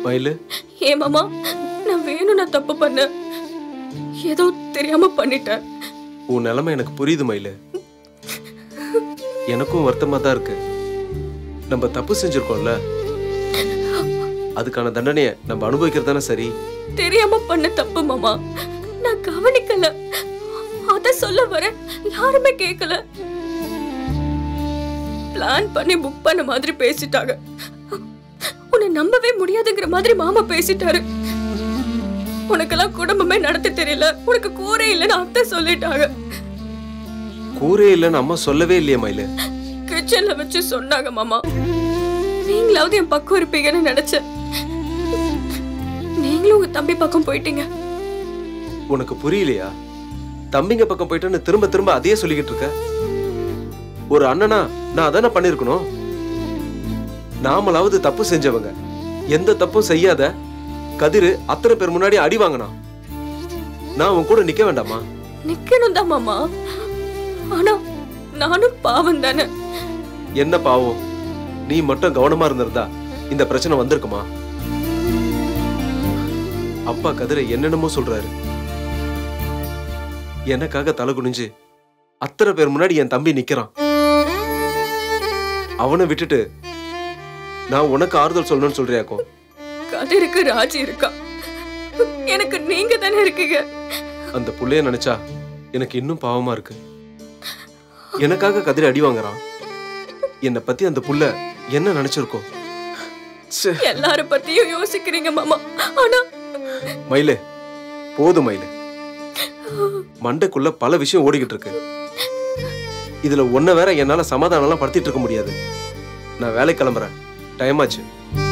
மயிலு ஏன் மாமா நான் வேணும் நான் தப்பு பண்ணேன் ஏதோ தெரியாம பண்ணிட்டேன் உன் நிலைமை எனக்கு புரியுது மயிலு எனக்கும் வருத்தமா தான் இருக்கு நம்ம தப்பு செஞ்சிருக்கோம்ல அதுக்கான தண்டனையை நம்ம அனுபவிக்கிறது தானே சரி தெரியாம பண்ண தப்பு மாமா நான் கவனிக்கல அத சொல்ல வர யாருமே கேட்கல பிளான் பண்ணி புக் பண்ண மாதிரி பேசிட்டாங்க உன்னை நம்பவே முடியாதுங்கிற மாதிரி மாமா பேசிட்டாரு உனக்கெல்லாம் குடும்பமே நடத்த தெரியல உனக்கு கூரே இல்லைன்னு அத்தை சொல்லிட்டாங்க கூரே இல்லைன்னு அம்மா சொல்லவே இல்லையே மயிலு கிச்சன்ல வச்சு சொன்னாங்க மாமா நீங்களாவது என் பக்கம் இருப்பீங்கன்னு நினைச்சேன் நீங்களும் உங்க தம்பி பக்கம் போயிட்டீங்க உனக்கு புரியலையா தம்பிங்க பக்கம் போயிட்டேன்னு திரும்ப திரும்ப அதையே சொல்லிக்கிட்டு இருக்க ஒரு அண்ணனா நான் அதானே பண்ணிருக்கணும் நாமளாவது தப்பு செஞ்சவங்க எந்த தப்பும் செய்யாத கதிரு அத்தனை பேர் முன்னாடி அடி வாங்கினான் நான் உன் கூட நிக்க வேண்டாமா நிக்கணும் தான் மாமா ஆனா நானும் பாவம் தானே என்ன பாவம் நீ மட்டும் கவனமா இருந்திருந்தா இந்த பிரச்சனை வந்திருக்குமா அப்பா கதிரை என்னென்னமோ சொல்றாரு எனக்காக தலை குனிஞ்சு அத்தனை பேர் முன்னாடி என் தம்பி நிக்கிறான் அவனை விட்டுட்டு நான் உனக்கு ஆறுதல் சொல்லணும்னு சொல்றியாக்கோ கதிருக்கு ராஜி இருக்கா எனக்கு நீங்க தானே இருக்கீங்க அந்த புள்ளைய நினைச்சா எனக்கு இன்னும் பாவமா இருக்கு எனக்காக கதிரை அடி வாங்குறான் என்னை பத்தி அந்த புள்ள என்ன நினைச்சிருக்கோம் ச்சே எல்லார பத்தியும் யோசிக்கிறீங்க மாமா ஆனா மயிலு போதும் மயிலு மண்டைக்குள்ள பல விஷயம் ஓடிக்கிட்டு இருக்கு இதுல ஒன்ன வேற என்னால சமாதானம்லாம் படுத்திட்டு இருக்க முடியாது நான் வேலை கிளம்புறேன் டைம் ஆச்சு